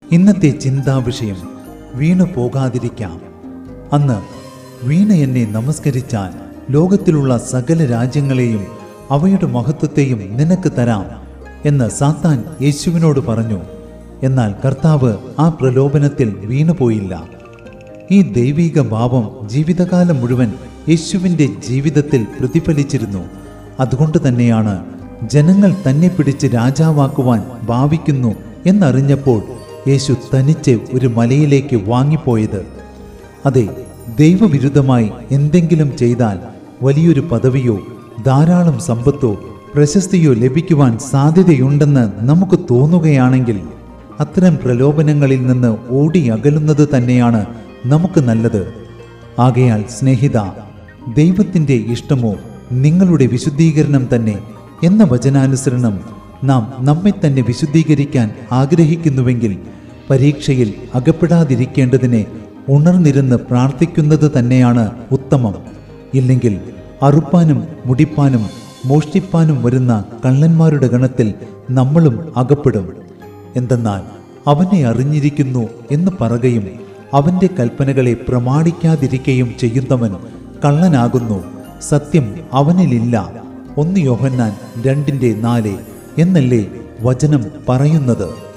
ഇന്നത്തെ ചിന്താവിഷയം വീണു പോകാതിരിക്കാം അന്ന് വീണ എന്നെ നമസ്കരിച്ചാൽ ലോകത്തിലുള്ള സകല രാജ്യങ്ങളെയും അവയുടെ മഹത്വത്തെയും നിനക്ക് തരാം എന്ന് സാത്താൻ യേശുവിനോട് പറഞ്ഞു എന്നാൽ കർത്താവ് ആ പ്രലോഭനത്തിൽ വീണുപോയില്ല ഈ ദൈവിക ഭാവം ജീവിതകാലം മുഴുവൻ യേശുവിൻ്റെ ജീവിതത്തിൽ പ്രതിഫലിച്ചിരുന്നു അതുകൊണ്ട് തന്നെയാണ് ജനങ്ങൾ തന്നെ പിടിച്ച് രാജാവാക്കുവാൻ ഭാവിക്കുന്നു എന്നറിഞ്ഞപ്പോൾ യേശു തനിച്ച് ഒരു മലയിലേക്ക് വാങ്ങിപ്പോയത് അതെ ദൈവവിരുദ്ധമായി എന്തെങ്കിലും ചെയ്താൽ വലിയൊരു പദവിയോ ധാരാളം സമ്പത്തോ പ്രശസ്തിയോ ലഭിക്കുവാൻ സാധ്യതയുണ്ടെന്ന് നമുക്ക് തോന്നുകയാണെങ്കിൽ അത്തരം പ്രലോഭനങ്ങളിൽ നിന്ന് ഓടി അകലുന്നത് തന്നെയാണ് നമുക്ക് നല്ലത് ആകയാൽ സ്നേഹിത ദൈവത്തിൻ്റെ ഇഷ്ടമോ നിങ്ങളുടെ വിശുദ്ധീകരണം തന്നെ എന്ന വചനാനുസരണം നാം നമ്മെ തന്നെ വിശുദ്ധീകരിക്കാൻ ആഗ്രഹിക്കുന്നുവെങ്കിൽ പരീക്ഷയിൽ അകപ്പെടാതിരിക്കേണ്ടതിനെ ഉണർന്നിരുന്ന് പ്രാർത്ഥിക്കുന്നത് തന്നെയാണ് ഉത്തമം ഇല്ലെങ്കിൽ അറുപ്പാനും മുടിപ്പാനും മോഷ്ടിപ്പാനും വരുന്ന കള്ളന്മാരുടെ ഗണത്തിൽ നമ്മളും അകപ്പെടും എന്തെന്നാൽ അവനെ അറിഞ്ഞിരിക്കുന്നു എന്ന് പറയുകയും അവന്റെ കൽപ്പനകളെ പ്രമാണിക്കാതിരിക്കുകയും ചെയ്യുന്നവൻ കള്ളനാകുന്നു സത്യം അവനിലില്ല ഒന്ന് യോഹന്നാൻ രണ്ടിന്റെ നാല് എന്നല്ലേ വചനം പറയുന്നത്